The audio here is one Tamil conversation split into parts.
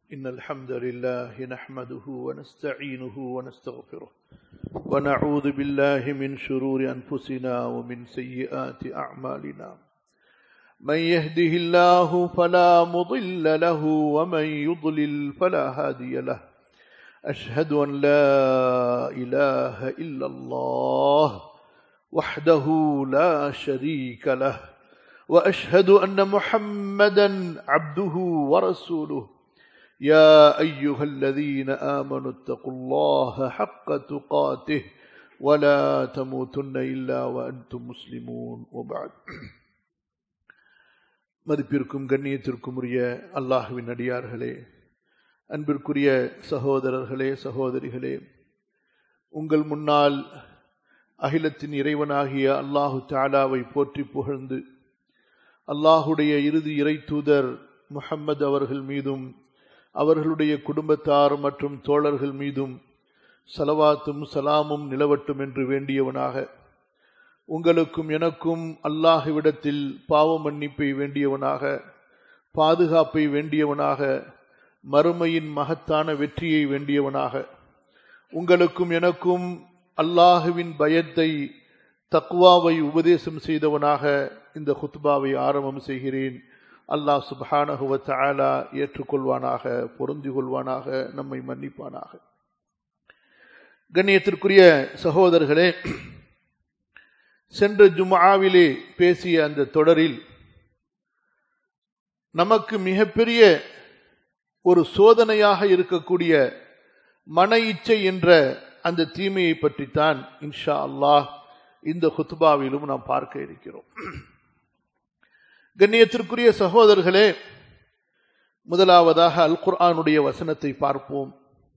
إن الحمد لله نحمده ونستعينه ونستغفره ونعوذ بالله من شرور أنفسنا ومن سيئات أعمالنا من يهده الله فلا مضل له ومن يضلل فلا هادي له أشهد أن لا إله إلا الله وحده لا شريك له واشهد ان محمدا عبده ورسوله يا ايها الذين امنوا اتقوا الله حق تقاته ولا تموتن الا وانتم مسلمون وبعد மதிப்பிற்கும் கண்ணியத்திற்கும் உரிய அல்லாஹுவின் அடியார்களே அன்பிற்குரிய சகோதரர்களே சகோதரிகளே உங்கள் முன்னால் அகிலத்தின் இறைவனாகிய அல்லாஹு தாலாவை போற்றி புகழ்ந்து அல்லாஹுடைய இறுதி இறை தூதர் முஹம்மது அவர்கள் மீதும் அவர்களுடைய குடும்பத்தார் மற்றும் தோழர்கள் மீதும் சலவாத்தும் சலாமும் நிலவட்டும் என்று வேண்டியவனாக உங்களுக்கும் எனக்கும் அல்லாஹுவிடத்தில் பாவ மன்னிப்பை வேண்டியவனாக பாதுகாப்பை வேண்டியவனாக மறுமையின் மகத்தான வெற்றியை வேண்டியவனாக உங்களுக்கும் எனக்கும் அல்லாஹுவின் பயத்தை தக்குவாவை உபதேசம் செய்தவனாக இந்த ஹுத்பாவை ஆரம்பம் செய்கிறேன் அல்லாஹ் சுபானகுவ தாலா ஏற்றுக்கொள்வானாக பொருந்தி கொள்வானாக நம்மை மன்னிப்பானாக கண்ணியத்திற்குரிய சகோதரர்களே சென்ற ஜுமாவிலே பேசிய அந்த தொடரில் நமக்கு மிகப்பெரிய ஒரு சோதனையாக இருக்கக்கூடிய மன இச்சை என்ற அந்த தீமையை பற்றித்தான் இன்ஷா அல்லாஹ் இந்த ஹுத்பாவிலும் நாம் பார்க்க இருக்கிறோம் கண்ணியத்திற்குரிய சகோதரர்களே முதலாவதாக அல் குர்ஆனுடைய வசனத்தை பார்ப்போம்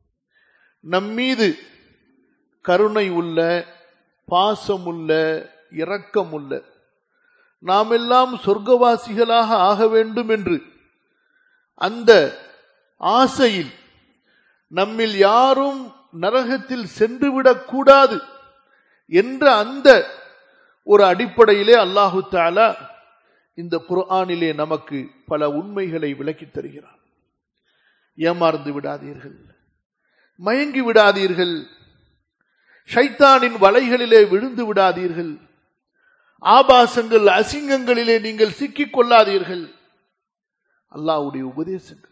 நம்மீது கருணை உள்ள பாசமுள்ள இரக்கமுள்ள நாம் எல்லாம் சொர்க்கவாசிகளாக ஆக வேண்டும் என்று அந்த ஆசையில் நம்மில் யாரும் நரகத்தில் சென்றுவிடக் கூடாது என்ற அந்த ஒரு அடிப்படையிலே அல்லாஹு தாலா இந்த குர்ஆனிலே நமக்கு பல உண்மைகளை விளக்கித் தருகிறார் ஏமாறந்து விடாதீர்கள் மயங்கி விடாதீர்கள் ஷைத்தானின் வலைகளிலே விழுந்து விடாதீர்கள் ஆபாசங்கள் அசிங்கங்களிலே நீங்கள் சிக்கிக் கொள்ளாதீர்கள் அல்லாவுடைய உபதேசங்கள்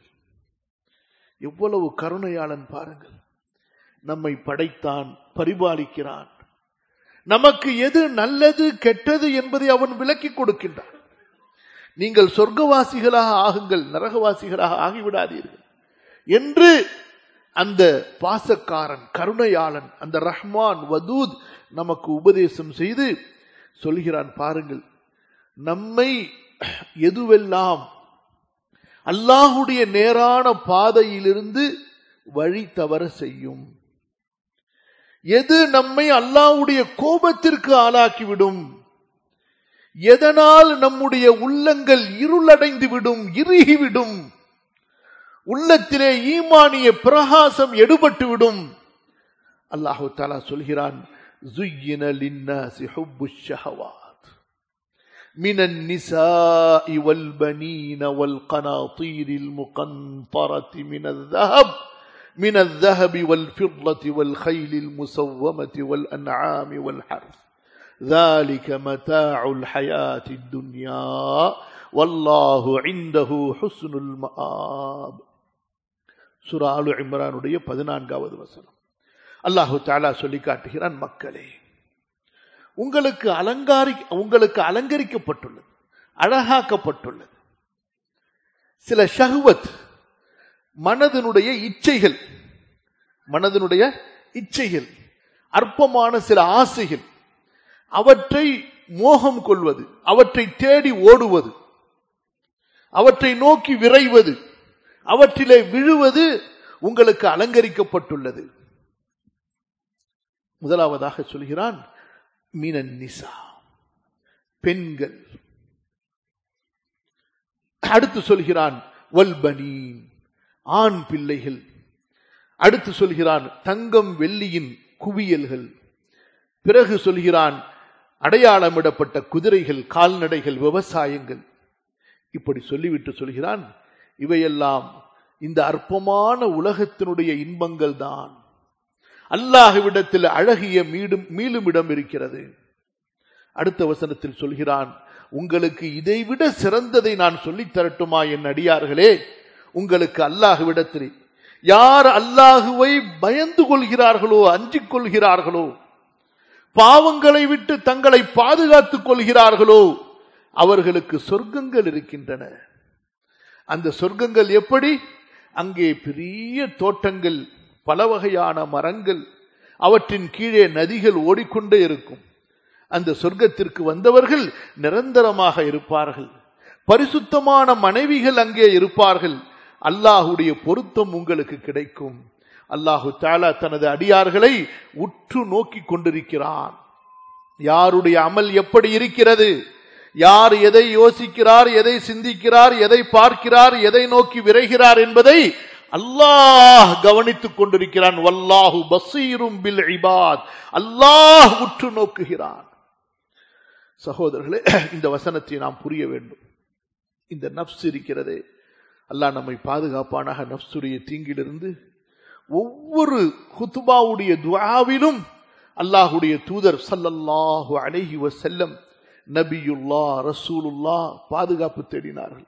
எவ்வளவு கருணையாளன் பாருங்கள் நம்மை படைத்தான் பரிபாலிக்கிறான் நமக்கு எது நல்லது கெட்டது என்பதை அவன் விளக்கி கொடுக்கின்றான் நீங்கள் சொர்க்கவாசிகளாக ஆகுங்கள் நரகவாசிகளாக ஆகிவிடாதீர்கள் என்று அந்த பாசக்காரன் கருணையாளன் அந்த ரஹ்மான் வதூத் நமக்கு உபதேசம் செய்து சொல்கிறான் பாருங்கள் நம்மை எதுவெல்லாம் அல்லாஹுடைய நேரான பாதையிலிருந்து வழி தவற செய்யும் எது நம்மை அல்லாவுடைய கோபத்திற்கு ஆளாக்கிவிடும் எதனால் நம்முடைய உள்ளங்கள் இருளடைந்து விடும் இறுகிவிடும் உள்ளத்திலே ஈமானிய பிரகாசம் எடுபட்டு விடும் அல்லாஹு தாலா சொல்கிறான் زين للناس حب الشهوات من النساء والبنين والقناطير المقنطرة من الذهب من الذهب والفضة والخيل المسومة والأنعام والحرث ذلك متاع الحياة الدنيا والله عنده حسن المآب சுரா அலு இம்ரானுடைய பதினான்காவது வசனம் அல்லாஹு தாலா சொல்லி காட்டுகிறான் மக்களே உங்களுக்கு அலங்காரி உங்களுக்கு அலங்கரிக்கப்பட்டுள்ளது அழகாக்கப்பட்டுள்ளது சில ஷஹுவத் மனதனுடைய இச்சைகள் மனதனுடைய இச்சைகள் அற்பமான சில ஆசைகள் அவற்றை மோகம் கொள்வது அவற்றை தேடி ஓடுவது அவற்றை நோக்கி விரைவது அவற்றிலே விழுவது உங்களுக்கு அலங்கரிக்கப்பட்டுள்ளது முதலாவதாக சொல்கிறான் மீனன் நிசா பெண்கள் அடுத்து சொல்கிறான் வல்பனீன் ஆண் பிள்ளைகள் அடுத்து சொல்கிறான் தங்கம் வெள்ளியின் குவியல்கள் பிறகு சொல்கிறான் அடையாளமிடப்பட்ட குதிரைகள் கால்நடைகள் விவசாயங்கள் இப்படி சொல்லிவிட்டு சொல்கிறான் இவையெல்லாம் இந்த அற்பமான உலகத்தினுடைய இன்பங்கள் தான் அல்லாஹுவிடத்தில் அழகிய மீடும் மீளும் இடம் இருக்கிறது அடுத்த வசனத்தில் சொல்கிறான் உங்களுக்கு இதைவிட சிறந்ததை நான் சொல்லித் தரட்டுமா என் அடியார்களே உங்களுக்கு அல்லாஹுவிடத்தில் யார் அல்லாஹுவை பயந்து கொள்கிறார்களோ அஞ்சிக் கொள்கிறார்களோ பாவங்களை விட்டு தங்களை பாதுகாத்துக் கொள்கிறார்களோ அவர்களுக்கு சொர்க்கங்கள் இருக்கின்றன அந்த சொர்க்கங்கள் எப்படி அங்கே பெரிய தோட்டங்கள் பல வகையான மரங்கள் அவற்றின் கீழே நதிகள் ஓடிக்கொண்டே இருக்கும் அந்த சொர்க்கத்திற்கு வந்தவர்கள் நிரந்தரமாக இருப்பார்கள் பரிசுத்தமான மனைவிகள் அங்கே இருப்பார்கள் அல்லாஹுடைய பொருத்தம் உங்களுக்கு கிடைக்கும் அல்லாஹு தாலா தனது அடியார்களை உற்று நோக்கி கொண்டிருக்கிறான் யாருடைய அமல் எப்படி இருக்கிறது யார் எதை யோசிக்கிறார் எதை சிந்திக்கிறார் எதை பார்க்கிறார் எதை நோக்கி விரைகிறார் என்பதை அல்லாஹ் கவனித்துக் கொண்டிருக்கிறான் வல்லாஹு பசீரும் பில் இபாத் அல்லாஹ் உற்று நோக்குகிறான் சகோதரர்களே இந்த வசனத்தை நாம் புரிய வேண்டும் இந்த நப்ஸ் இருக்கிறதே அல்லாஹ் நம்மை பாதுகாப்பானாக நப்சுடைய தீங்கிலிருந்து ஒவ்வொரு குத்துபாவுடைய துவாவிலும் அல்லாஹுடைய தூதர் சல்லல்லாஹு அலைஹி வசல்லம் நபியுல்லா ரசூலுல்லா பாதுகாப்பு தேடினார்கள்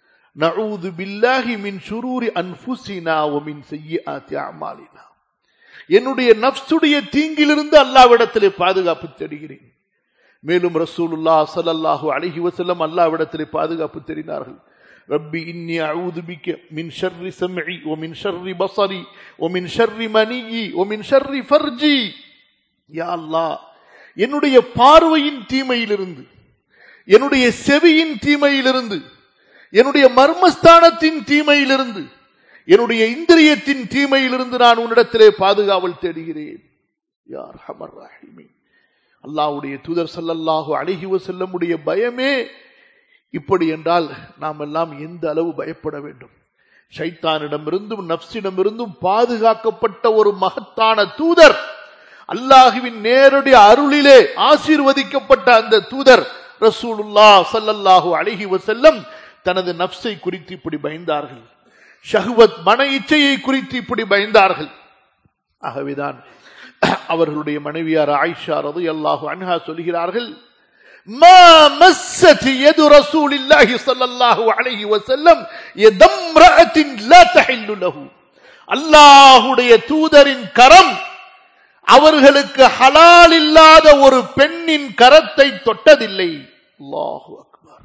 நஊது பில்லாஹி மின் ஷுரூரி அன்ஃபுசினா வ மின் செய்யிஆத்தி அமாலினா என்னுடைய நஃப்ஸுடைய தீங்கிலிருந்து அல்லாஹ்விடத்திலே பாதுகாப்பு தேடுகிறேன் மேலும் ரசூலுல்லா ஸல்லல்லாஹு அலைஹி வஸல்லம் அல்லாஹ்விடத்திலே பாதுகாப்பு தேடினார்கள் ربي إني أعوذ بك من شر سمعي ومن شر بصري ومن شر منيي ومن شر فرجي يا الله என்னுடைய பார்வையின் தீமையிலிருந்து என்னுடைய செவியின் தீமையிலிருந்து என்னுடைய மர்மஸ்தானத்தின் தீமையிலிருந்து என்னுடைய இந்திரியத்தின் தீமையிலிருந்து நான் உன்னிடத்திலே பாதுகாவல் தேடுகிறேன் யார் ஹமர் ராஹிமீன் அல்லாஹ்வுடைய தூதர் ஸல்லல்லாஹு அலைஹி வஸல்லமுடைய பயமே இப்படி என்றால் நாம் எல்லாம் எந்த அளவு பயப்பட வேண்டும் ஷைத்தானிடமிருந்தும் நப்சிடமிருந்தும் பாதுகாக்கப்பட்ட ஒரு மகத்தான தூதர் அல்லாஹுவின் நேரடி அருளிலே ஆசீர்வதிக்கப்பட்ட அந்த தூதர் ரசூலுல்லா சல்லல்லாஹு அலைஹி வசல்லம் தனது நப்சை குறித்து இப்படி பயந்தார்கள் ஷஹ்வத் மன இச்சையை குறித்து இப்படி பயந்தார்கள் ஆகவேதான் அவர்களுடைய மனைவியார் ஆயிஷா ரது அல்லாஹு அன்ஹா சொல்கிறார்கள் ما مست يد رسول الله صلى الله عليه وسلم يد امرأة لا تحل له அல்லாஹுடைய தூதரின் கரம் அவர்களுக்கு ஹலால் இல்லாத ஒரு பெண்ணின் கரத்தை தொட்டதில்லை அல்லாஹு அக்பர்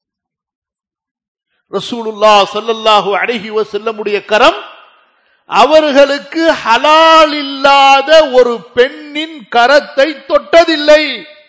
ரசூலுல்லா ஸல்லல்லாஹு அலைஹி வஸல்லமுடைய கரம் அவர்களுக்கு ஹலால் இல்லாத ஒரு பெண்ணின் கரத்தை தொட்டதில்லை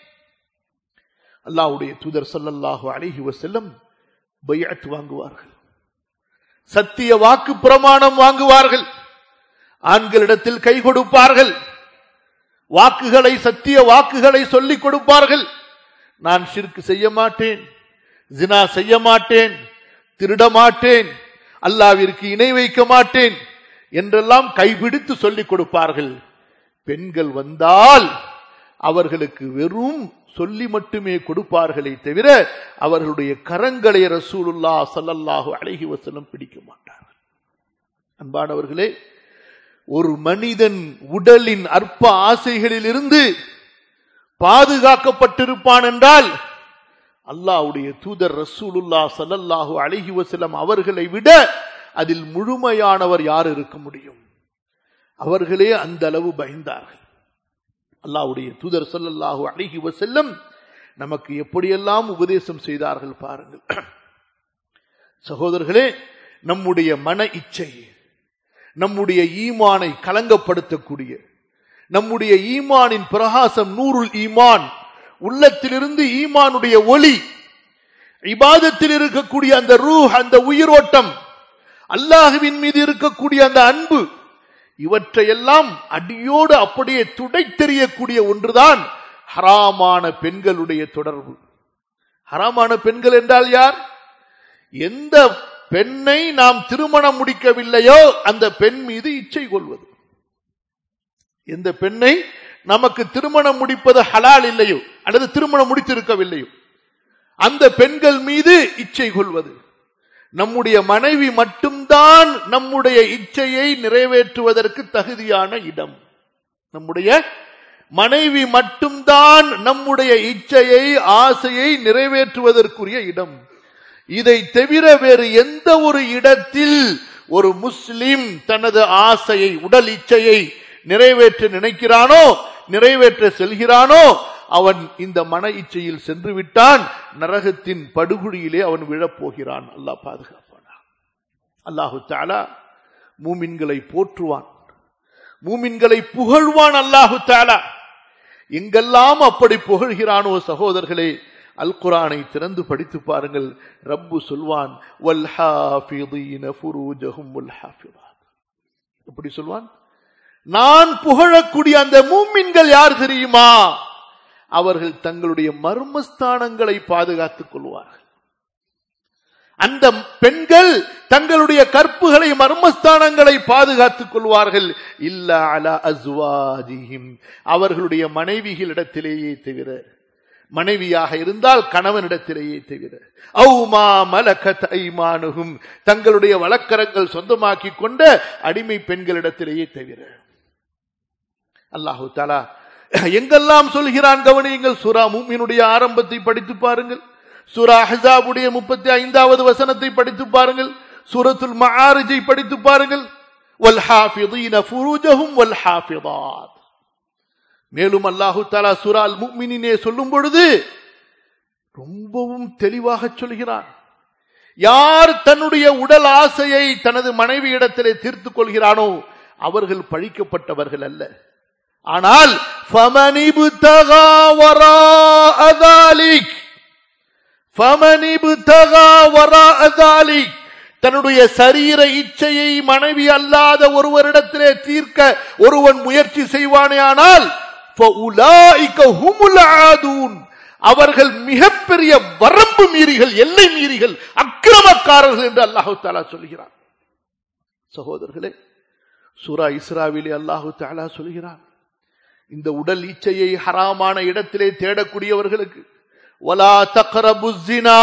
அல்லாஹ்வுடைய தூதர் ஸல்லல்லாஹு அலைஹி வஸல்லம் பைஅத் வாங்குவார்கள் சத்திய வாக்கு பிரமாணம் வாங்குவார்கள் ஆண்களிடத்தில் கை கொடுப்பார்கள் வாக்குகளை சத்திய வாக்குகளை சொல்லிக் கொடுப்பார்கள் நான் ஷிர்க் செய்ய மாட்டேன் ஜினா செய்ய மாட்டேன் திருட மாட்டேன் அல்லாவிற்கு இணை வைக்க மாட்டேன் என்றெல்லாம் கைபிடித்து சொல்லிக் கொடுப்பார்கள் பெண்கள் வந்தால் அவர்களுக்கு வெறும் சொல்லி மட்டுமே கொடுப்பார்களே தவிர அவர்களுடைய கரங்களை ரசூலுல்லா சல்லல்லாஹு அலைஹி வஸல்லம் பிடிக்க மாட்டார்கள் அன்பானவர்களே ஒரு மனிதன் உடலின் அற்ப ஆசைகளில் இருந்து பாதுகாக்கப்பட்டிருப்பான் என்றால் அல்லாஹ்வுடைய தூதர் ரசூலுல்லா சல்லல்லாஹு அலைஹி வஸல்லம் அவர்களை விட அதில் முழுமையானவர் யார் இருக்க முடியும் அவர்களே அந்த அளவு பயந்தார்கள் அல்லாஹ்வுடைய தூதர் ஸல்லல்லாஹு அலைஹி வஸல்லம் நமக்கு எப்படியெல்லாம் உபதேசம் செய்தார்கள் பாருங்கள் சகோதரர்களே நம்முடைய மன இச்சை நம்முடைய ஈமானை கலங்கப்படுத்தக்கூடிய நம்முடைய ஈமானின் பிரகாசம் நூறுல் ஈமான் உள்ளத்திலிருந்து ஈமானுடைய ஒளி இபாதத்தில் இருக்கக்கூடிய அந்த ரூஹ் அந்த உயிரோட்டம் அல்லாஹுவின் மீது இருக்கக்கூடிய அந்த அன்பு இவற்றையெல்லாம் அடியோடு அப்படியே துடை தெரியக்கூடிய ஒன்றுதான் ஹராமான பெண்களுடைய தொடர்பு ஹராமான பெண்கள் என்றால் யார் எந்த பெண்ணை நாம் திருமணம் முடிக்கவில்லையோ அந்த பெண் மீது இச்சை கொள்வது எந்த பெண்ணை நமக்கு திருமணம் முடிப்பது ஹலால் இல்லையோ அல்லது திருமணம் முடித்திருக்கவில்லையோ அந்த பெண்கள் மீது இச்சை கொள்வது நம்முடைய மனைவி மட்டும்தான் நம்முடைய இச்சையை நிறைவேற்றுவதற்கு தகுதியான இடம் நம்முடைய மனைவி மட்டும்தான் நம்முடைய இச்சையை ஆசையை நிறைவேற்றுவதற்குரிய இடம் இதை தவிர வேறு எந்த ஒரு இடத்தில் ஒரு முஸ்லிம் தனது ஆசையை உடல் இச்சையை நிறைவேற்ற நினைக்கிறானோ நிறைவேற்ற செல்கிறானோ அவன் இந்த மன இச்சையில் சென்று விட்டான் நரகத்தின் படுகுழியிலே அவன் விழப்போகிறான் அல்லாஹ் பாதுகாப்பானா அல்லாஹு தாலா மூமின்களை போற்றுவான் மூமின்களை புகழ்வான் அல்லாஹு தாலா எங்கெல்லாம் அப்படி புகழ்கிறானோ சகோதரர்களே அல் குரானை திறந்து படித்து பாருங்கள் ரப்பு சொல்வான் எப்படி சொல்வான் நான் புகழக்கூடிய அந்த மூமின்கள் யார் தெரியுமா அவர்கள் தங்களுடைய மர்மஸ்தானங்களை பாதுகாத்துக் கொள்வார்கள் அந்த பெண்கள் தங்களுடைய கற்புகளை மர்மஸ்தானங்களை பாதுகாத்துக் கொள்வார்கள் இல்ல அலா அஸ்வாஜிஹிம் அவர்களுடைய மனைவிகளிடத்திலேயே தவிர மனைவியாக இருந்தால் கணவனிடத்திலேயே தவிர ஔமா மலகத் ஐமானுகும் தங்களுடைய வழக்கரங்கள் சொந்தமாக்கி கொண்ட அடிமை பெண்களிடத்திலேயே தவிர அல்லாஹு தாலா எங்கெல்லாம் சொல்கிறான் கவனியுங்கள் சுரா மூமினுடைய ஆரம்பத்தை படித்து பாருங்கள் சூரா ஹசாபுடைய முப்பத்தி ஐந்தாவது வசனத்தை படித்து பாருங்கள் சூரத்துல் மஆரிஜை படித்து பாருங்கள் வல்ஹாஃபிதீன ஃபுரூஜஹும் வல்ஹாஃபிதாத் மேலும் அல்லாஹு தாலா சூரா அல் முக்மினினே சொல்லும் பொழுது ரொம்பவும் தெளிவாக சொல்கிறான் யார் தன்னுடைய உடல் ஆசையை தனது மனைவி இடத்திலே தீர்த்துக் கொள்கிறானோ அவர்கள் பழிக்கப்பட்டவர்கள் அல்ல ஆனால் தன்னுடைய சரீர இச்சையை மனைவி அல்லாத ஒருவரிடத்திலே தீர்க்க ஒருவன் முயற்சி செய்வானே ஆனால் அவர்கள் மிகப்பெரிய வரம்பு மீறிகள் எல்லை மீறிகள் அக்கிரமக்காரர்கள் என்று அல்லாஹு தாலா சொல்கிறார் சகோதரர்களே சூரா இஸ்ராவிலே அல்லாஹு தாலா சொல்கிறான் இந்த உடல் இச்சையை ஹராமான இடத்திலே தேடக்கூடியவர்களுக்கு வலா தக்கரபு ஜினா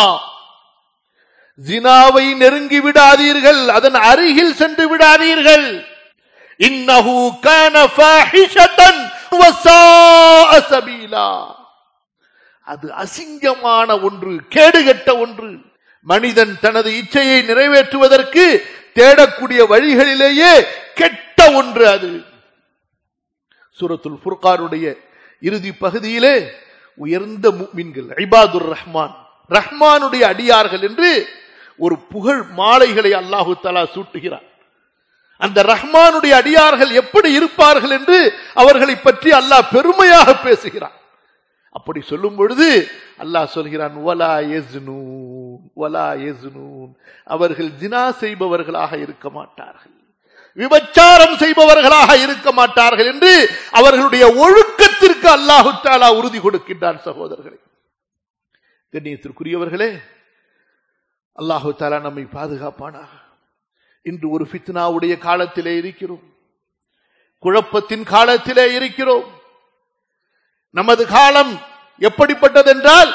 ஜினாவை நெருங்கி விடாதீர்கள் அதன் அருகில் சென்று விடாதீர்கள் இன்னஹு கான ஃபாஹிஷதன் வஸாஅ சபீலா அது அசிங்கமான ஒன்று கேடுகட்ட ஒன்று மனிதன் தனது இச்சையை நிறைவேற்றுவதற்கு தேடக்கூடிய வழிகளிலேயே கெட்ட ஒன்று அது சூரத்துல் ஃபுர்கானுடைய இறுதி பகுதியிலே உயர்ந்த முக்மின்கள் ஐபாதுர் ரஹ்மான் ரஹ்மானுடைய அடியார்கள் என்று ஒரு புகழ் மாலைகளை அல்லாஹு தலா சூட்டுகிறார் அந்த ரஹ்மானுடைய அடியார்கள் எப்படி இருப்பார்கள் என்று அவர்களை பற்றி அல்லாஹ் பெருமையாக பேசுகிறான் அப்படி சொல்லும் பொழுது அல்லாஹ் சொல்கிறான் வலா எஸ்னூன் வலா எஸ்னூன் அவர்கள் ஜினா செய்பவர்களாக இருக்க மாட்டார்கள் விபச்சாரம் செய்பவர்களாக இருக்க மாட்டார்கள் என்று அவர்களுடைய ஒழுக்கத்திற்கு அல்லாஹு தாலா உறுதி கொடுக்கின்றான் சகோதரர்களே கண்ணியத்திற்குரியவர்களே அல்லாஹு தாலா நம்மை பாதுகாப்பானாக இன்று ஒரு ஃபித்னாவுடைய காலத்திலே இருக்கிறோம் குழப்பத்தின் காலத்திலே இருக்கிறோம் நமது காலம் எப்படிப்பட்டதென்றால்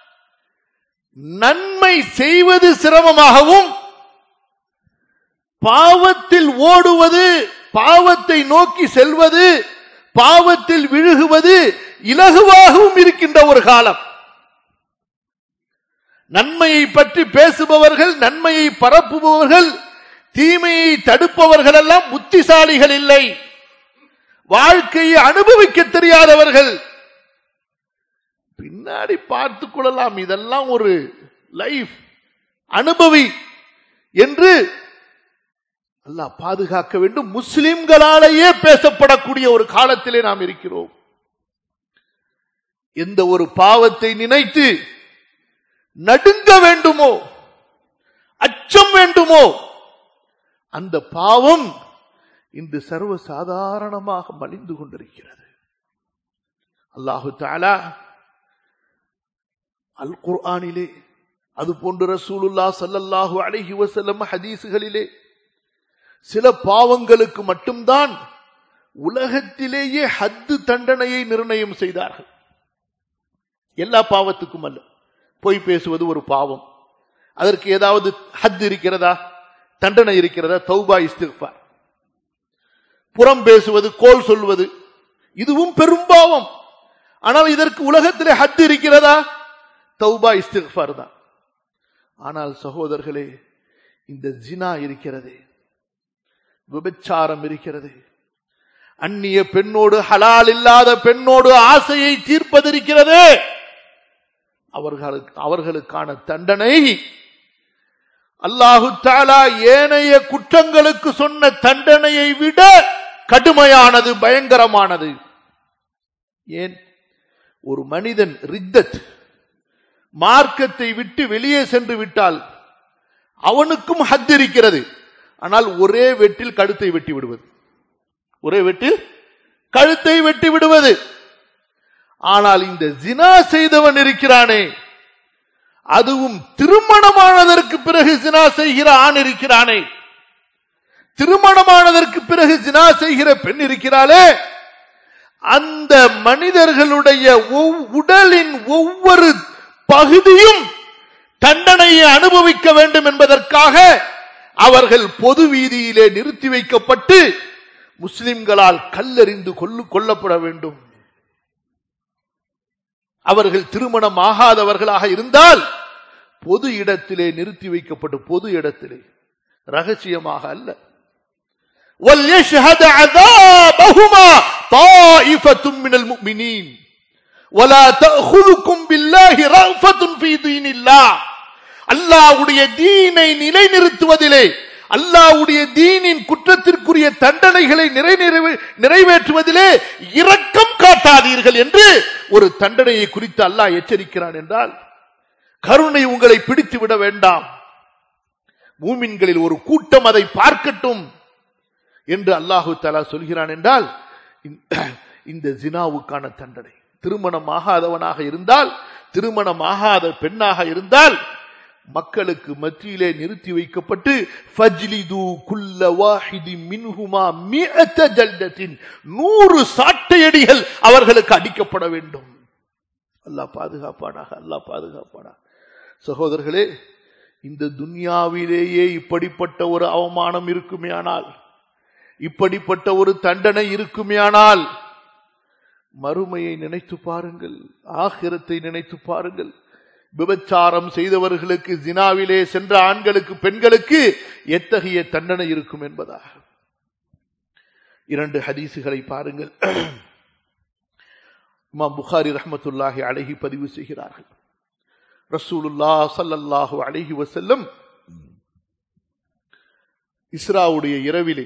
நன்மை செய்வது சிரமமாகவும் பாவத்தில் ஓடுவது பாவத்தை நோக்கி செல்வது பாவத்தில் விழுகுவது இலகுவாகவும் இருக்கின்ற ஒரு காலம் நன்மையை பற்றி பேசுபவர்கள் நன்மையை பரப்புபவர்கள் தீமையை தடுப்பவர்கள் எல்லாம் புத்திசாலிகள் இல்லை வாழ்க்கையை அனுபவிக்க தெரியாதவர்கள் பின்னாடி பார்த்துக் கொள்ளலாம் இதெல்லாம் ஒரு லைஃப் அனுபவி என்று அல்லாஹ் பாதுகாக்க வேண்டும் முஸ்லிம்களாலேயே பேசப்படக்கூடிய ஒரு காலத்திலே நாம் இருக்கிறோம் எந்த ஒரு பாவத்தை நினைத்து நடுங்க வேண்டுமோ அச்சம் வேண்டுமோ அந்த பாவம் இன்று சர்வ சாதாரணமாக மலிந்து கொண்டிருக்கிறது அல்லாஹு தாலா அல் குர்ஆனிலே அது போன்று ரசூலுல்லா சல்லல்லாஹு அலைஹி வஸல்லம் ஹதீசுகளிலே சில பாவங்களுக்கு மட்டும்தான் உலகத்திலேயே ஹத்து தண்டனையை நிர்ணயம் செய்தார்கள் எல்லா பாவத்துக்கும் அல்ல பொய் பேசுவது ஒரு பாவம் அதற்கு ஏதாவது ஹத் இருக்கிறதா தண்டனை இருக்கிறதா தௌபா இஸ்திஃபார் புறம் பேசுவது கோல் சொல்வது இதுவும் பெரும்பாவம் ஆனால் இதற்கு உலகத்திலே ஹத் இருக்கிறதா தௌபா இஸ்திஃபார் தான் ஆனால் சகோதரர்களே இந்த ஜினா இருக்கிறது விபச்சாரம் இருக்கிறது அந்நிய பெண்ணோடு ஹலால் இல்லாத பெண்ணோடு ஆசையை தீர்ப்பதிருக்கிறது அவர்களுக்கு அவர்களுக்கான தண்டனை அல்லாஹு தாலா ஏனைய குற்றங்களுக்கு சொன்ன தண்டனையை விட கடுமையானது பயங்கரமானது ஏன் ஒரு மனிதன் ரித்தத் மார்க்கத்தை விட்டு வெளியே சென்று விட்டால் அவனுக்கும் ஹத் இருக்கிறது ஆனால் ஒரே வெட்டில் கழுத்தை வெட்டி விடுவது ஒரே வெட்டில் கழுத்தை வெட்டி விடுவது ஆனால் இந்த ஜினா செய்தவன் இருக்கிறானே அதுவும் திருமணமானதற்கு பிறகு ஜினா செய்கிற ஆண் இருக்கிறானே திருமணமானதற்கு பிறகு ஜினா செய்கிற பெண் இருக்கிறாளே அந்த மனிதர்களுடைய உடலின் ஒவ்வொரு பகுதியும் தண்டனையை அனுபவிக்க வேண்டும் என்பதற்காக அவர்கள் பொது வீதியிலே நிறுத்தி வைக்கப்பட்டு முஸ்லிம்களால் கல்லறிந்து கொல்லு கொல்லப்பட வேண்டும் அவர்கள் திருமணம் ஆகாதவர்களாக இருந்தால் பொது இடத்திலே நிறுத்தி வைக்கப்பட்டு பொது இடத்திலே ரகசியமாக அல்ல وَلْيَشْهَدْ عَذَابَهُمَا طَائِفَةٌ مِّنَ الْمُؤْمِنِينَ وَلَا تَأْخُذُكُمْ بِاللَّهِ رَأْفَةٌ فِي دِينِ اللَّهِ அல்லாஹ்வுடைய தீனை நிலைநிறுத்துவதிலே அல்லாஹ்வுடைய தீனின் குற்றத்திற்குரிய தண்டனைகளை நிறை நிறைவேற்றுவதிலே இரக்கம் காட்டாதீர்கள் என்று ஒரு தண்டனையை குறித்து அல்லாஹ் எச்சரிக்கிறான் என்றால் கருணை உங்களை பிடித்து விட வேண்டாம் மூமின்களில் ஒரு கூட்டம் அதை பார்க்கட்டும் என்று அல்லாஹு தலா சொல்கிறான் என்றால் இந்த ஜினாவுக்கான தண்டனை திருமணம் ஆகாதவனாக இருந்தால் திருமணம் ஆகாத பெண்ணாக இருந்தால் மக்களுக்கு மத்தியிலே நிறுத்தி வைக்கப்பட்டு ஃபஜ்லிது குல்ல வாஹிதி மின்ஹுமா மிஅத ஜல்தத்தின் நூறு சாட்டையடிகள் அவர்களுக்கு அடிக்கப்பட வேண்டும் அல்லாஹ் பாதுகாப்பானாக அல்லாஹ் பாதுகாப்பானாக சகோதரர்களே இந்த துன்யாவிலேயே இப்படிப்பட்ட ஒரு அவமானம் இருக்குமே ஆனால் இப்படிப்பட்ட ஒரு தண்டனை இருக்குமே ஆனால் மறுமையை நினைத்து பாருங்கள் ஆகிரத்தை நினைத்து பாருங்கள் விபச்சாரம் செய்தவர்களுக்கு ஜினாவிலே சென்ற ஆண்களுக்கு பெண்களுக்கு எத்தகைய தண்டனை இருக்கும் என்பதாக இரண்டு ஹதீசுகளை பாருங்கள் இமாம் புகாரி ரஹமத்துல்லாஹி அழகி பதிவு செய்கிறார்கள் ரசூலுல்லா சல்லல்லாஹு அழகி வசல்லம் இஸ்ராவுடைய இரவிலே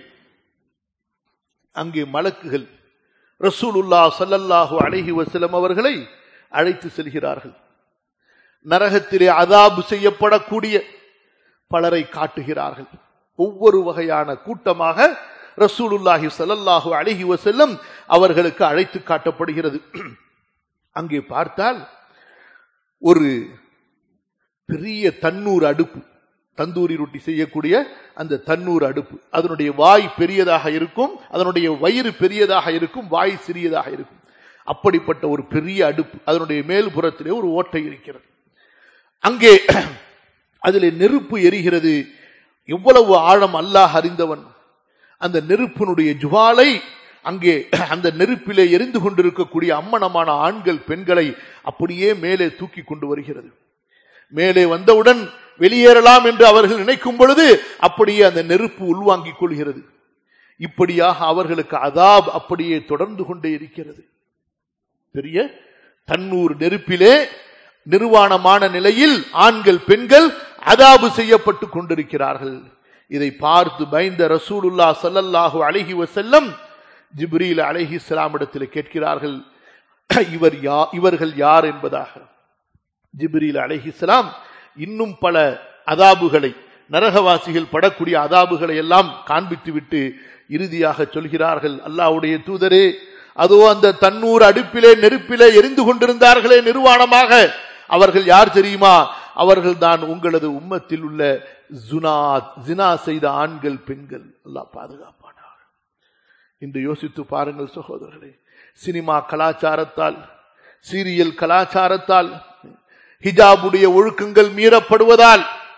அங்கே மலக்குகள் ரசூலுல்லா சல்லல்லாஹு அழகி வசலம் அவர்களை அழைத்து செல்கிறார்கள் நரகத்திலே அதாபு செய்யப்படக்கூடிய பலரை காட்டுகிறார்கள் ஒவ்வொரு வகையான கூட்டமாக ரசூலுல்லாஹி சல்லல்லாஹு அழகி வசல்லம் அவர்களுக்கு அழைத்து காட்டப்படுகிறது அங்கே பார்த்தால் ஒரு பெரிய தன்னூர் அடுப்பு தந்தூரி ரொட்டி செய்யக்கூடிய அந்த தன்னூர் அடுப்பு அதனுடைய வாய் பெரியதாக இருக்கும் அதனுடைய வயிறு பெரியதாக இருக்கும் வாய் சிறியதாக இருக்கும் அப்படிப்பட்ட ஒரு பெரிய அடுப்பு அதனுடைய மேல்புறத்திலே ஒரு ஓட்டை இருக்கிறது அங்கே அதில் நெருப்பு எரிகிறது எவ்வளவு ஆழம் அல்லாஹ் அறிந்தவன் அந்த நெருப்பினுடைய ஜுவாலை அங்கே அந்த நெருப்பிலே எரிந்து கொண்டிருக்கக்கூடிய அம்மனமான ஆண்கள் பெண்களை அப்படியே மேலே தூக்கி கொண்டு வருகிறது மேலே வந்தவுடன் வெளியேறலாம் என்று அவர்கள் நினைக்கும் பொழுது அப்படியே அந்த நெருப்பு உள்வாங்கிக் கொள்கிறது இப்படியாக அவர்களுக்கு அதாப் அப்படியே தொடர்ந்து கொண்டே இருக்கிறது பெரிய தன்னூர் நெருப்பிலே நிர்வாணமான நிலையில் ஆண்கள் பெண்கள் அதாபு செய்யப்பட்டு கொண்டிருக்கிறார்கள் இதை பார்த்து பயந்த ரசூலுல்லா சல்லல்லாஹு அழகி வசல்லம் ஜிப்ரீல் அலஹி இஸ்லாமிடத்தில் கேட்கிறார்கள் இவர் யா இவர்கள் யார் என்பதாக ஜிப்ரீல் அலஹிஸ்லாம் இன்னும் பல அதாபுகளை நரகவாசிகள் படக்கூடிய அதாபுகளை எல்லாம் காண்பித்து விட்டு இறுதியாக சொல்கிறார்கள் அல்லாவுடைய தூதரே அதோ அந்த தன்னூர் அடுப்பிலே நெருப்பிலே எரிந்து கொண்டிருந்தார்களே நிர்வாணமாக அவர்கள் யார் தெரியுமா அவர்கள் தான் உங்களது உம்மத்தில் உள்ள ஜுனா ஜினா செய்த ஆண்கள் பெண்கள் எல்லாம் பாதுகாப்பானார் இன்று யோசித்து பாருங்கள் சகோதரர்களே சினிமா கலாச்சாரத்தால் சீரியல் கலாச்சாரத்தால் ஹிஜாபுடைய ஒழுக்கங்கள் மீறப்படுவதால்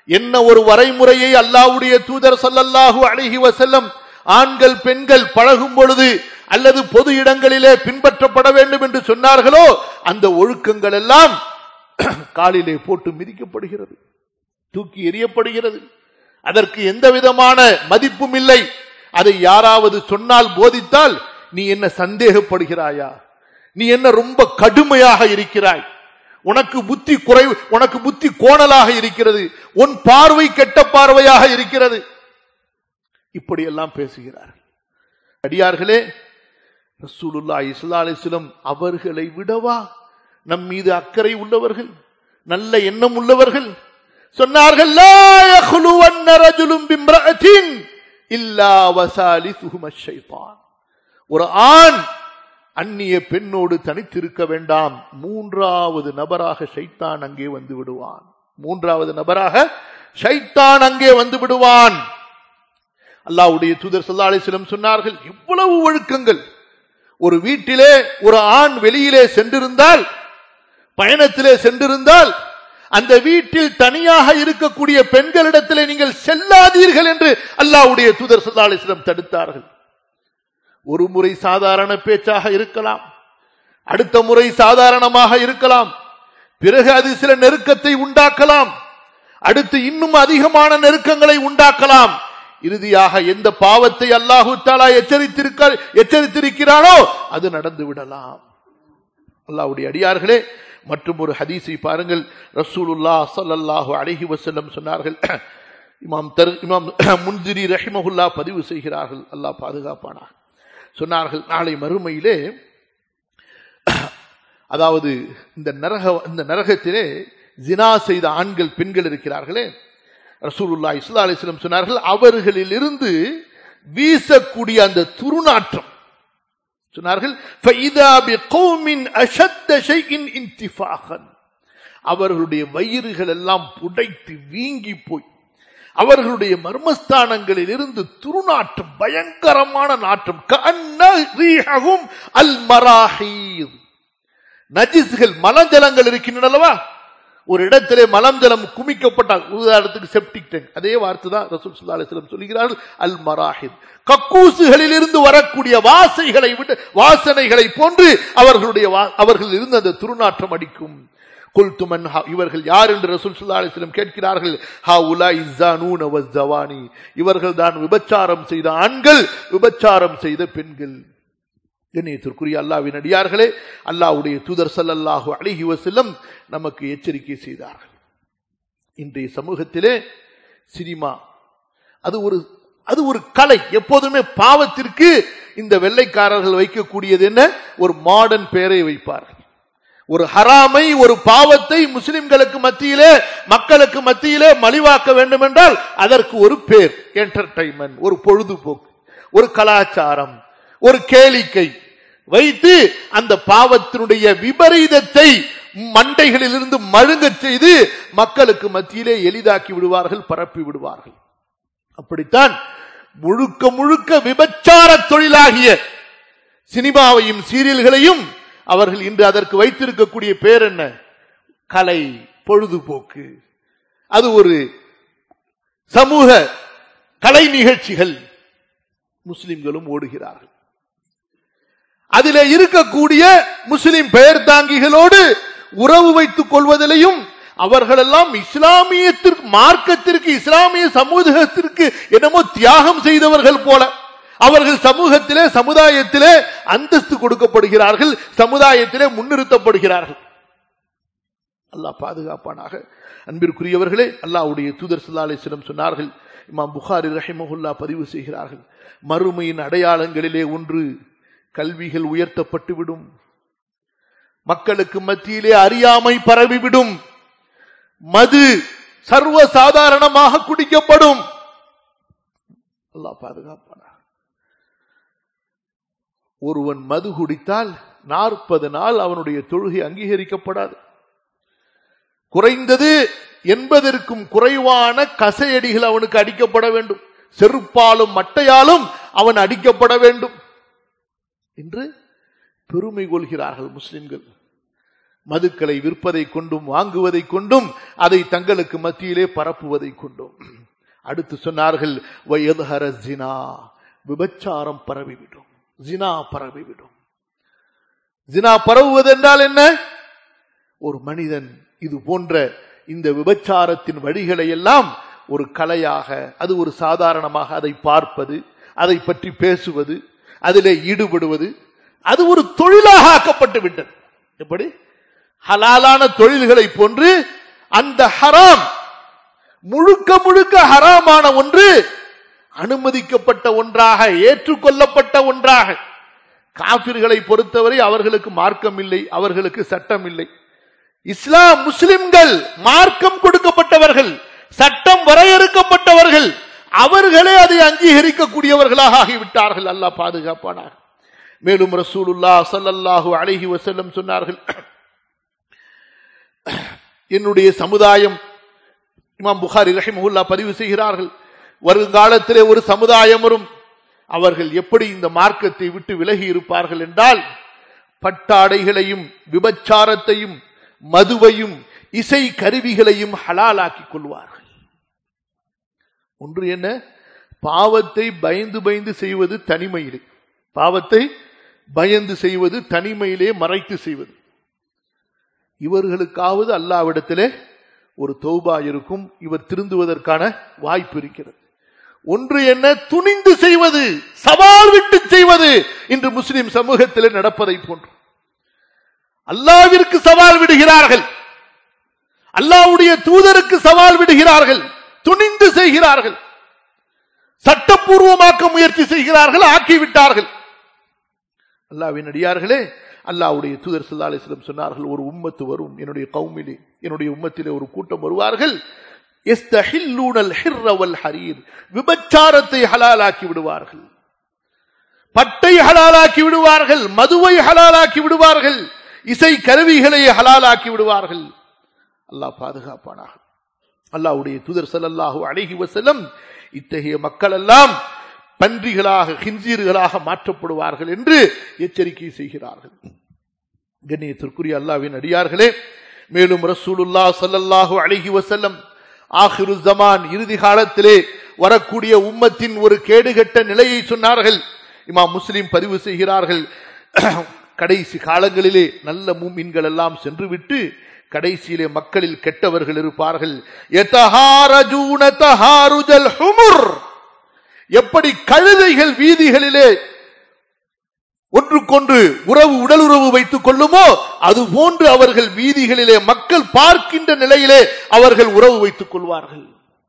என்ன ஒரு வரைமுறையை அல்லாஹ்வுடைய தூதர் ஸல்லல்லாஹு அலைஹி வஸல்லம் ஆண்கள் பெண்கள் பழகும் பொழுது அல்லது பொது இடங்களிலே பின்பற்றப்பட வேண்டும் என்று சொன்னார்களோ அந்த ஒழுக்கங்கள் எல்லாம் காலிலே போட்டு மிதிக்கப்படுகிறது தூக்கி எறியப்படுகிறது அதற்கு எந்த விதமான மதிப்பும் இல்லை அதை யாராவது சொன்னால் போதித்தால் நீ என்ன சந்தேகப்படுகிறாயா நீ என்ன ரொம்ப கடுமையாக இருக்கிறாய் உனக்கு புத்தி குறைவு உனக்கு புத்தி கோணலாக இருக்கிறது உன் பார்வை கெட்ட பார்வையாக இருக்கிறது இப்படியெல்லாம் பேசுகிறார் அடியார்களே ரசூலுல்லா இஸ்லா அலிஸ்லம் அவர்களை விடவா நம் மீது அக்கறை உள்ளவர்கள் நல்ல எண்ணம் உள்ளவர்கள் சொன்னார்கள் "லா யஹ்லுவன்ன ரஜுலுன் பிம்ரஅத்தின் இல்லா வசாலிசுஹும ஷைத்தான்." ஒரு ஆண் அந்நிய பெண்ணோடு தனித்திருக்க வேண்டாம் மூன்றாவது நபராக ஷைத்தான் அங்கே வந்து விடுவான் மூன்றாவது நபராக ஷைத்தான் அங்கே வந்து விடுவான் அல்லாஹ்வுடைய தூதர் ஸல்லல்லாஹு அலைஹி வஸல்லம் சொன்னார்கள் இவ்வளவு ஒழுக்கங்கள் ஒரு வீட்டிலே ஒரு ஆண் வெளியிலே சென்றிருந்தால் பயணத்திலே சென்றிருந்தால் அந்த வீட்டில் தனியாக இருக்கக்கூடிய பெண்களிடத்திலே நீங்கள் செல்லாதீர்கள் என்று அல்லாஹ்வுடைய தூதர் ஸல்லல்லாஹு அலைஹி வஸல்லம் தடுத்தார்கள் ஒரு முறை சாதாரண பேச்சாக இருக்கலாம் அடுத்த முறை சாதாரணமாக இருக்கலாம் பிறகு அது சில நெருக்கத்தை உண்டாக்கலாம் அடுத்து இன்னும் அதிகமான நெருக்கங்களை உண்டாக்கலாம் இறுதியாக எந்த பாவத்தை அல்லாஹு தாலா எச்சரித்திருக்க எச்சரித்திருக்கிறானோ அது நடந்து விடலாம் அல்லாஹ்வுடைய அடியார்களே மற்றும் ஒரு ஹதீஸை பாருங்கள் ரசூலுல்லா ஸல்லல்லாஹு அலைஹி வஸல்லம் சொன்னார்கள் இமாம் தர் இமாம் முன்திரி ரஹிமஹுல்லா பதிவு செய்கிறார்கள் அல்லாஹ் பாதுகாப்பானா சொன்னார்கள் நாளை மறுமையிலே அதாவது இந்த நரக இந்த நரகத்திலே ஜினா செய்த ஆண்கள் பெண்கள் இருக்கிறார்களே ரசூலுல்லா இஸ்லா அலிஸ்லம் சொன்னார்கள் அவர்களில் இருந்து வீசக்கூடிய அந்த துருநாற்றம் சொன்னார்கள் "فَإِذَا بِقَوْمٍ أَشَدَّ شَيْءٍ انتفاخاً." அவர்களுடைய வயிறுகள் எல்லாம் புடைத்து வீங்கி போய் அவர்களுடைய மர்மஸ்தானங்களில் இருந்து துருநாற்றம் பயங்கரமான நாற்றம் கஅன்ன ரீஹகும் அல் மராஹீத் நஜிஸ்கள் மலஜலங்கள் இருக்கின்றன அல்லவா ஒரு இடத்திலே மலம் ஜலம் குமிக்கப்பட்டால் உதாரணத்துக்கு செப்டிக் டேங்க் அதே வார்த்தை தான் ரசூல் ஸல்லல்லாஹு அலைஹி வஸல்லம் சொல்கிறார்கள் அல் மராஹித் கக்கூசுகளில் இருந்து வரக்கூடிய வாசைகளை விட்டு வாசனைகளை போன்று அவர்களுடைய வா- அவர்கள் இருந்து அந்த துருநாற்றம் அடிக்கும் குல்துமன் இவர்கள் யார் என்று ரசூல் ஸல்லல்லாஹு அலைஹி வஸல்லம் கேட்கிறார்கள் ஹா உலா இஸ்ஸானூன வஸ்ஸவானி இவர்கள் தான் விபச்சாரம் செய்த ஆண்கள் விபச்சாரம் செய்த பெண்கள் கண்ணியத்திற்குரிய அல்லாவின் அடியார்களே அல்லாஹ்வுடைய தூதர் ஸல்லல்லாஹு அலைஹி வஸல்லம் நமக்கு எச்சரிக்கை செய்தார்கள் இன்றைய சமூகத்திலே சினிமா அது ஒரு அது ஒரு கலை எப்போதுமே பாவத்திற்கு இந்த வெள்ளைக்காரர்கள் வைக்கக்கூடியது என்ன ஒரு மாடர்ன் பெயரை வைப்பார்கள் ஒரு ஹராமை ஒரு பாவத்தை முஸ்லிம்களுக்கு மத்தியிலே மக்களுக்கு மத்தியிலே மலிவாக்க வேண்டும் என்றால் அதற்கு ஒரு பேர் என்டர்டைன்மெண்ட் ஒரு பொழுதுபோக்கு ஒரு கலாச்சாரம் ஒரு கேளிக்கை வைத்து அந்த பாவத்தினுடைய விபரீதத்தை மண்டைகளிலிருந்து மழுங்கச் செய்து மக்களுக்கு மத்தியிலே எளிதாக்கி விடுவார்கள் பரப்பி விடுவார்கள் அப்படித்தான் முழுக்க முழுக்க விபச்சார தொழிலாகிய சினிமாவையும் சீரியல்களையும் அவர்கள் இன்று அதற்கு வைத்திருக்கக்கூடிய பேர் என்ன கலை பொழுதுபோக்கு அது ஒரு சமூக கலை நிகழ்ச்சிகள் முஸ்லிம்களும் ஓடுகிறார்கள் அதிலே இருக்கக்கூடிய முஸ்லிம் பெயர் தாங்கிகளோடு உறவு வைத்துக் கொள்வதிலையும் அவர்களெல்லாம் இஸ்லாமியத்திற்கு மார்க்கத்திற்கு இஸ்லாமிய சமூகத்திற்கு என்னமோ தியாகம் செய்தவர்கள் போல அவர்கள் சமூகத்திலே சமுதாயத்திலே அந்தஸ்து கொடுக்கப்படுகிறார்கள் சமுதாயத்திலே முன்னிறுத்தப்படுகிறார்கள் அல்லாஹ் பாதுகாப்பானாக அன்பிற்குரியவர்களே அல்லாஹ்வுடைய தூதர் ஸல்லல்லாஹு அலைஹி வஸல்லம் சொன்னார்கள் இமாம் புகாரி ரஹிமஹுல்லா பதிவு செய்கிறார்கள் மறுமையின் அடையாளங்களிலே ஒன்று கல்விகள் உயர்த்தப்பட்டு விடும் மக்களுக்கு மத்தியிலே அறியாமை பரவிவிடும் மது சர்வ சாதாரணமாக குடிக்கப்படும் அல்லாஹ் பாதுகாப்பானாக ஒருவன் மது குடித்தால் நாற்பது நாள் அவனுடைய தொழுகை அங்கீகரிக்கப்படாது குறைந்தது என்பதற்கும் குறைவான கசையடிகள் அவனுக்கு அடிக்கப்பட வேண்டும் செருப்பாலும் மட்டையாலும் அவன் அடிக்கப்பட வேண்டும் என்று பெருமை கொள்கிறார்கள் முஸ்லிம்கள் மதுக்களை விற்பதை கொண்டும் வாங்குவதை கொண்டும் அதை தங்களுக்கு மத்தியிலே பரப்புவதை கொண்டும் அடுத்து சொன்னார்கள் வயதுஹர ஜினா விபச்சாரம் பரவிவிடும் ஜினா பரவிவிடும் ஜினா பரவுவது என்றால் என்ன ஒரு மனிதன் இது போன்ற இந்த விபச்சாரத்தின் வழிகளை எல்லாம் ஒரு கலையாக அது ஒரு சாதாரணமாக அதை பார்ப்பது அதை பற்றி பேசுவது அதிலே ஈடுபடுவது அது ஒரு தொழிலாக ஆக்கப்பட்டு விட்டது எப்படி ஹலாலான தொழில்களை போன்று அந்த ஹராம் முழுக்க முழுக்க ஹராமான ஒன்று அனுமதிக்கப்பட்ட ஒன்றாக ஏற்றுக்கொள்ளப்பட்ட ஒன்றாக காபிர்களை பொறுத்தவரை அவர்களுக்கு மார்க்கம் இல்லை அவர்களுக்கு சட்டம் இல்லை இஸ்லாம் முஸ்லிம்கள் மார்க்கம் கொடுக்கப்பட்டவர்கள் சட்டம் வரையறுக்கப்பட்டவர்கள் அவர்களே அதை அங்கீகரிக்கக்கூடியவர்களாக ஆகிவிட்டார்கள் அல்லாஹ் பாதுகாப்பானாக மேலும் ரசூலுல்லா சல்லல்லாஹு அலைஹி வஸல்லம் சொன்னார்கள் என்னுடைய சமுதாயம் இமாம் புகாரி ரஹிமஹுல்லா பதிவு செய்கிறார்கள் வருங்காலத்திலே ஒரு சமுதாயம் வரும் அவர்கள் எப்படி இந்த மார்க்கத்தை விட்டு விலகி இருப்பார்கள் என்றால் பட்டாடைகளையும் விபச்சாரத்தையும் மதுவையும் இசை கருவிகளையும் ஹலாலாக்கிக் கொள்வார்கள் ஒன்று என்ன பாவத்தை பயந்து பயந்து செய்வது தனிமையிலே பாவத்தை பயந்து செய்வது தனிமையிலே மறைத்து செய்வது இவர்களுக்காவது அல்லாவிடத்திலே ஒரு தௌபா இருக்கும் இவர் திருந்துவதற்கான வாய்ப்பு இருக்கிறது ஒன்று என்ன துணிந்து செய்வது சவால் விட்டு செய்வது இன்று முஸ்லிம் சமூகத்தில் நடப்பதை போன்று அல்லாவிற்கு சவால் விடுகிறார்கள் அல்லாவுடைய தூதருக்கு சவால் விடுகிறார்கள் துணிந்து செய்கிறார்கள் சட்டப்பூர்வமாக்க முயற்சி செய்கிறார்கள் ஆக்கிவிட்டார்கள் அல்லாவின் அடியார்களே அல்லாவுடைய தூதர் சல்லா அலிஸ்லம் சொன்னார்கள் ஒரு உம்மத்து வரும் என்னுடைய கவுமிலே என்னுடைய உம்மத்திலே ஒரு கூட்டம் வருவார்கள் ஹரீர் விபச்சாரத்தை ஹலாலாக்கி விடுவார்கள் பட்டை ஹலாலாக்கி விடுவார்கள் மதுவை ஹலாலாக்கி விடுவார்கள் இசை கருவிகளை ஹலாலாக்கி விடுவார்கள் அல்லாஹ் பாதுகாப்பானாக அல்லாவுடைய தூதர் சல்லல்லாஹு அழகி வசலம் இத்தகைய மக்கள் எல்லாம் பன்றிகளாக ஹிஞ்சீர்களாக மாற்றப்படுவார்கள் என்று எச்சரிக்கை செய்கிறார்கள் கண்ணியத்திற்குரிய அல்லாவின் அடியார்களே மேலும் ரசூலுல்லா சல்லல்லாஹு அழகி வசல்லம் ஆஹிரு ஜமான் இறுதி காலத்திலே வரக்கூடிய உம்மத்தின் ஒரு கேடுகட்ட நிலையை சொன்னார்கள் இமாம் முஸ்லிம் பதிவு செய்கிறார்கள் கடைசி காலங்களிலே நல்ல மூமின்கள் எல்லாம் சென்றுவிட்டு கடைசியிலே மக்களில் கெட்டவர்கள் இருப்பார்கள் எப்படி கழுதைகள் வீதிகளிலே ஒன்றுக்கொன்று உறவு உடலுறவு வைத்துக் கொள்ளுமோ அது போன்று அவர்கள் வீதிகளிலே மக்கள் பார்க்கின்ற நிலையிலே அவர்கள் உறவு வைத்துக் கொள்வார்கள்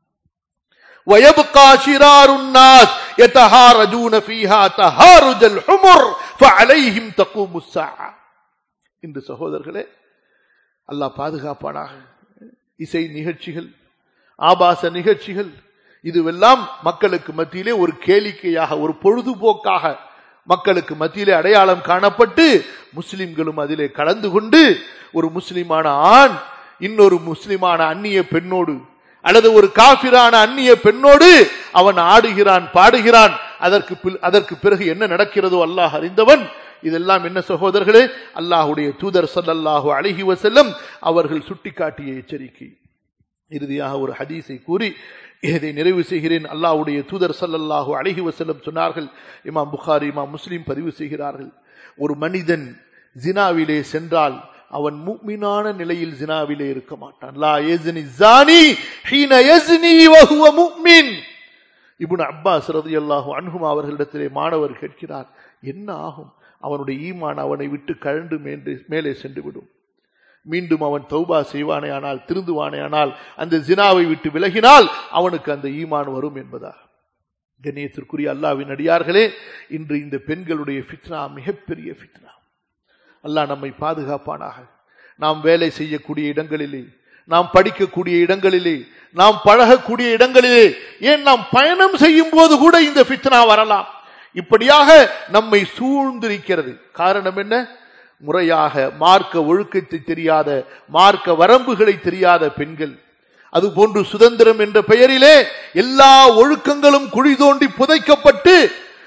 ويبقى شرار الناس يتهارجون فيها تهارج الحمر فعليهم تقوم الساعة இந்த சகோதரர்களே அல்லாஹ் பாதுகாப்பானாக இசை நிகழ்ச்சிகள் ஆபாச நிகழ்ச்சிகள் இதுவெல்லாம் மக்களுக்கு மத்தியிலே ஒரு கேளிக்கையாக ஒரு பொழுதுபோக்காக மக்களுக்கு மத்தியிலே அடையாளம் காணப்பட்டு முஸ்லிம்களும் அதிலே கலந்து கொண்டு ஒரு முஸ்லிமான ஆண் இன்னொரு முஸ்லிமான அந்நிய பெண்ணோடு அல்லது ஒரு காபிரான அந்நிய பெண்ணோடு அவன் ஆடுகிறான் பாடுகிறான் அதற்கு அதற்கு பிறகு என்ன நடக்கிறதோ அல்லாஹ் அறிந்தவன் இதெல்லாம் என்ன சகோதரர்களே அல்லாஹுடைய தூதர் சல்லல்லாஹு அழகி வசல்லம் அவர்கள் சுட்டிக்காட்டிய எச்சரிக்கை இறுதியாக ஒரு ஹதீஸை கூறி இதை நிறைவு செய்கிறேன் அல்லாஹ்வுடைய தூதர் சல்லல்லாஹு அழகி வசல்லம் சொன்னார்கள் இமாம் புகாரி இமாம் முஸ்லிம் பதிவு செய்கிறார்கள் ஒரு மனிதன் ஜினாவிலே சென்றால் அவன் முக்மினான நிலையில் ஜினாவிலே இருக்க மாட்டான் லா யஸ்னி ஜானி ஹீன யஸ்னி வஹுவ முக்மின் இப்னு அப்பாஸ் ரலியல்லாஹு அன்ஹும் அவர்களிடத்திலே மாணவர் கேட்கிறார் என்ன ஆகும் அவனுடைய ஈமான் அவனை விட்டு கழண்டு மேன்று மேலே சென்று விடும் மீண்டும் அவன் தௌபா செய்வானே ஆனால் திருந்துவானே ஆனால் அந்த ஜினாவை விட்டு விலகினால் அவனுக்கு அந்த ஈமான் வரும் என்பதாக கண்ணியத்திற்குரிய அல்லாவின் அடியார்களே இன்று இந்த பெண்களுடைய ஃபித்னா மிகப்பெரிய ஃபித்னா அல்லாஹ் நம்மை பாதுகாப்பானாக நாம் வேலை செய்யக்கூடிய இடங்களிலே நாம் படிக்கக்கூடிய இடங்களிலே நாம் பழகக்கூடிய இடங்களிலே ஏன் நாம் பயணம் செய்யும் போது கூட இந்த ஃபித்னா வரலாம் இப்படியாக நம்மை சூழ்ந்திருக்கிறது காரணம் என்ன முறையாக மார்க்க ஒழுக்கத்தை தெரியாத மார்க்க வரம்புகளை தெரியாத பெண்கள் அதுபோன்று சுதந்திரம் என்ற பெயரிலே எல்லா ஒழுக்கங்களும் குழி தோண்டி புதைக்கப்பட்டு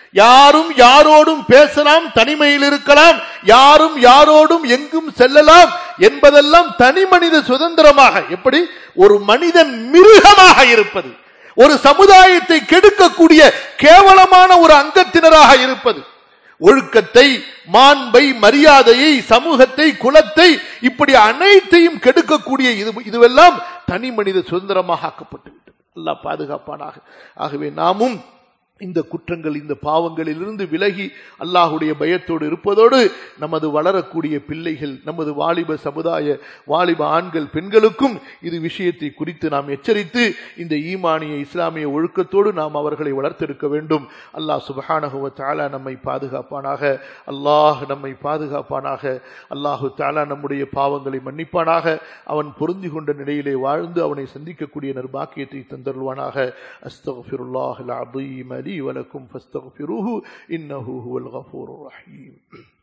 யாரும் யாரோடும் பேசலாம் தனிமையில் இருக்கலாம் யாரும் யாரோடும் எங்கும் செல்லலாம் என்பதெல்லாம் தனி மனித சுதந்திரமாக எப்படி ஒரு மனிதன் மிருகமாக இருப்பது ஒரு சமுதாயத்தை கெடுக்கக்கூடிய கேவலமான ஒரு அங்கத்தினராக இருப்பது ஒழுக்கத்தை மாண்பை மரியாதையை சமூகத்தை குலத்தை இப்படி அனைத்தையும் கெடுக்கக்கூடிய இது இதுவெல்லாம் தனி மனித சுதந்திரமாக ஆக்கப்பட்டு விட்டது அல்லாஹ் பாதுகாப்பானாக ஆகவே நாமும் இந்த குற்றங்கள் இந்த பாவங்களிலிருந்து விலகி அல்லாஹுடைய பயத்தோடு இருப்பதோடு நமது வளரக்கூடிய பிள்ளைகள் நமது வாலிப சமுதாய வாலிப ஆண்கள் பெண்களுக்கும் இது விஷயத்தை குறித்து நாம் எச்சரித்து இந்த ஈமானிய இஸ்லாமிய ஒழுக்கத்தோடு நாம் அவர்களை வளர்த்தெடுக்க வேண்டும் அல்லாஹ் சுபஹானஹுவ தாலா நம்மை பாதுகாப்பானாக அல்லாஹ் நம்மை பாதுகாப்பானாக அல்லாஹு தாலா நம்முடைய பாவங்களை மன்னிப்பானாக அவன் பொருந்தி கொண்ட நிலையிலே வாழ்ந்து அவனை சந்திக்கக்கூடிய நர்பாக்கியத்தை தந்தருள்வானாக அஸ்தகுல்லாஹ் அலீம் لي ولكم فاستغفروه إنه هو الغفور الرحيم